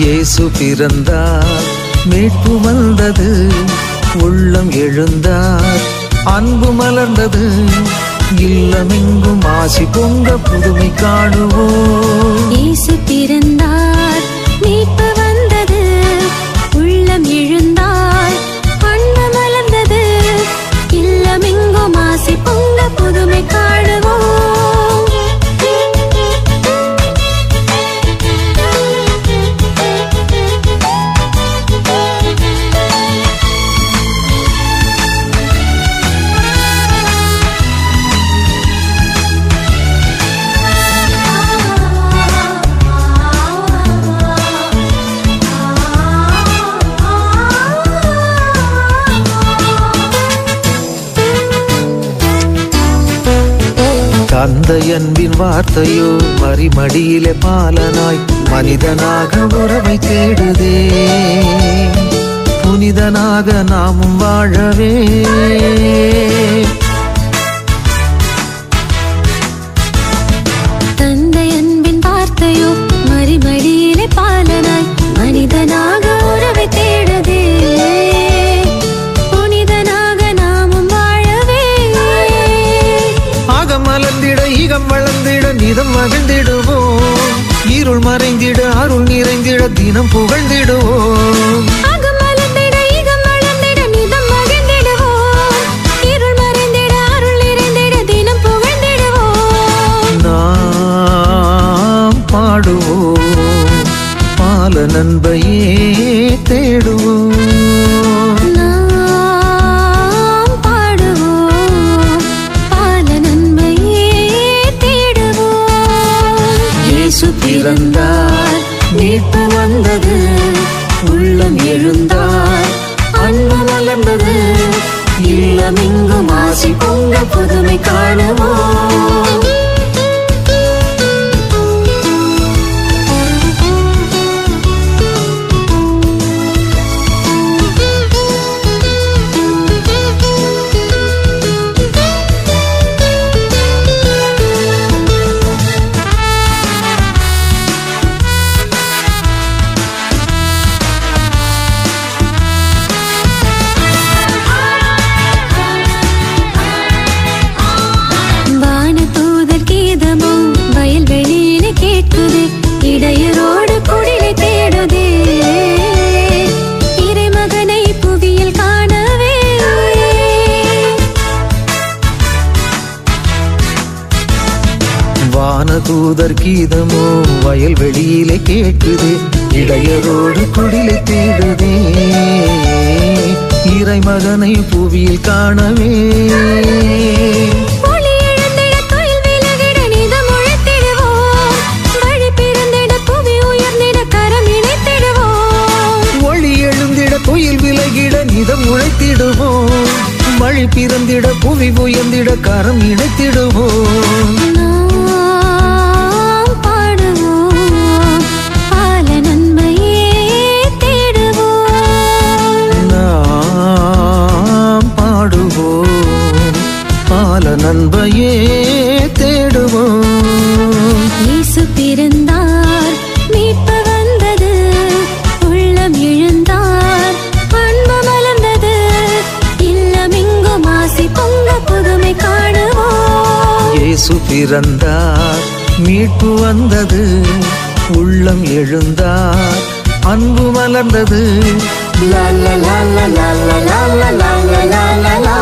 இயேசு பிறந்தார் மீட்பு வந்தது உள்ளம் எழுந்தார் அன்பு மலர்ந்தது இல்லமெங்கும் ஆசி பொங்க புதுமை காணுவோம் இயேசு பிறந்தார் மீட்பு வந்தது உள்ளம் எழுந்தார் அன்பு மலர்ந்தது இல்லமெங்கும் ஆசை பொங்க புதுமை காணுவோம் தந்தை அன்பின் வார்த்தையோ மறிமடியிலே பாலனாய் மனிதனாக உறவை தேடுதே புனிதனாக நாமும் வாழவே தந்தை அன்பின் வார்த்தையோ மறிமடியிலே பாலனாய் மனிதனாக உறவை தேடுதே புனிதனாக நாமும் வாழவே ஆகம் மலர்ந்திட ஈகம் வளர்ந்திட நிதம் மகிழ்ந்திடுவோம் இருள் மறைந்திட அருள் நிறைந்திட தினம் புகழ்ந்திடுவோம் அகம் மலர்ந்திட, இகம் வளர்ந்திட, நிதம் மகிழ்ந்திடுவோம். இருள் மறைந்திட, அருள் நிறைந்திட, தினம் புகழ்ந்திடுவோம். நாம் பாடுவோம் பால நண்பையே தேடுவோம் நாம் பாடுவோம், பால நன்மையே தேடுவோம். இயேசு பிறந்தார் மீட்பு வந்தது உள்ளம் எழுந்தார் அன்பு மலர்ந்தது இல்லமெங்கும் ஆசி பொங்க புதுமை காணுவோம் வானதூதர் கீதமோ வயல்வெளியிலே கேட்குதே இடையரோடு குடிலை தேடுதே இறைமகனை புவியில் காணவே வானதூதர் கீதமோ வயல்வெளியிலே கேட்குதே இடையரோடு குடிலை தேடுதே இறைமகனை புவியில் காணவே ஒளி எழுந்திட தொழில் விலகிட நிதம் உழைத்திடுவோம் வழி பிறந்திட புவி உயர்ந்திட கரம் இணைத்திடுவோம் ஒளி எழுந்திட கோயில் விலகிட நிதம் உழைத்திடுவோம் வழி பிறந்திட புவி உயர்ந்திட கரம் இணைத்திடுவோம் நாம் பாடுவோம் பால நன்மையே தேடுவோம் நாம் பாடுவோம் பால நண்பையே தேடுவோம் இயேசு பிறந்தார் மீட்பு வந்தது உள்ளம் எழுந்தார் அன்பு மலர்ந்தது இல்லமெங்கும் ஆசை பொங்க புதுமை காணுவோம் இயேசு பிறந்தார் மீட்பு வந்தது உள்ளம் எழுந்தார் அன்பு மலர்ந்தது லா லா லா லா லா லா லா லா லா லா லா லா